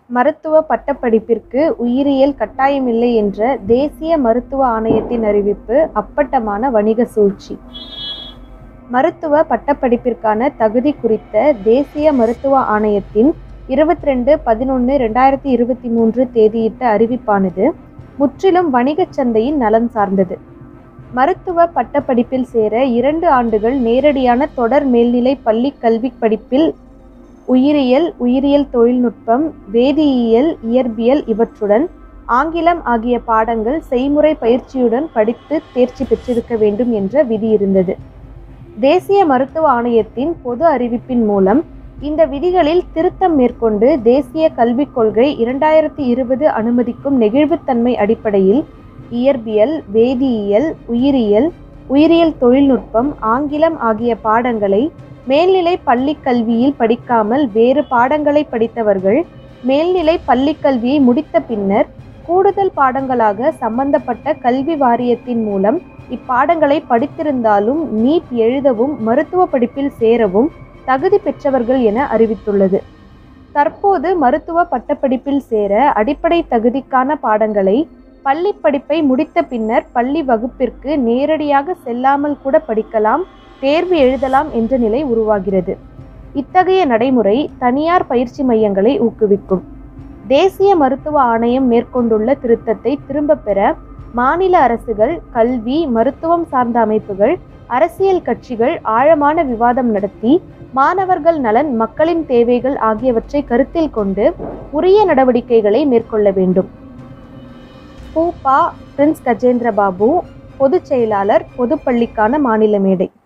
மருத்துவ பட்டப்படிப்பிற்கு உயிரியல் கட்டாயமில்லை என்ற தேசிய மருத்துவ ஆணையத்தின் அறிவிப்பு அப்பட்டமான வணிக சூழ்ச்சி மருத்துவ பட்டப்படிப்பிற்கான தகுதி குறித்த தேசிய மருத்துவ ஆணையத்தின் இருபத்தி ரெண்டு பதினொன்று ரெண்டாயிரத்தி இருபத்தி மூன்று தேதியிட்ட அறிவிப்பானது முற்றிலும் வணிகச் சந்தையின் நலன் சார்ந்தது மருத்துவ பட்டப்படிப்பில் சேர இரண்டு ஆண்டுகள் நேரடியான தொடர் மேல்நிலை பள்ளி கல்வி படிப்பில் உயிரியல் உயிரியல் தொழில்நுட்பம் வேதியியல் இயற்பியல் இவற்றுடன் ஆங்கிலம் ஆகிய பாடங்கள் செய்முறை பயிற்சியுடன் படித்து தேர்ச்சி பெற்றிருக்க வேண்டும் என்ற விதி இருந்தது தேசிய மருத்துவ ஆணையத்தின் பொது அறிவிப்பின் மூலம் இந்த விதிகளில் திருத்தம் மேற்கொண்டு தேசிய கல்விக் கொள்கை இரண்டாயிரத்தி இருபது அனுமதிக்கும் நெகிழ்வுத்தன்மை அடிப்படையில் இயற்பியல் வேதியியல் உயிரியல் உயிரியல் தொழில்நுட்பம் ஆங்கிலம் ஆகிய பாடங்களை மேல்நிலை பள்ளிக் கல்வியில் படிக்காமல் வேறு பாடங்களை படித்தவர்கள் மேல்நிலை பள்ளிக் கல்வியை முடித்த பின்னர் கூடுதல் பாடங்களாக சம்பந்தப்பட்ட கல்வி வாரியத்தின் மூலம் இப்பாடங்களை படித்திருந்தாலும் நீட் எழுதவும் மருத்துவ படிப்பில் சேரவும் தகுதி பெற்றவர்கள் என அறிவித்துள்ளது தற்போது மருத்துவ பட்டப்படிப்பில் சேர அடிப்படை தகுதிக்கான பாடங்களை பள்ளி படிப்பை முடித்த பின்னர் பள்ளி வகுப்பிற்கு நேரடியாக செல்லாமல் கூட படிக்கலாம் தேர்வு எழுதலாம் என்ற நிலை உருவாகிறது இத்தகைய நடைமுறை தனியார் பயிற்சி மையங்களை ஊக்குவிக்கும் தேசிய மருத்துவ ஆணையம் மேற்கொண்டுள்ள திருத்தத்தை திரும்பப் பெற மாநில அரசுகள் கல்வி மருத்துவம் சார்ந்த அமைப்புகள் அரசியல் கட்சிகள் ஆழமான விவாதம் நடத்தி மாணவர்கள் நலன் மக்களின் தேவைகள் ஆகியவற்றை கருத்தில் கொண்டு உரிய நடவடிக்கைகளை மேற்கொள்ள வேண்டும் பூபா பிரின்ஸ் கஜேந்திர பாபு பொதுச் செயலாளர் பொதுப்பள்ளிக்கான மாநில மேடை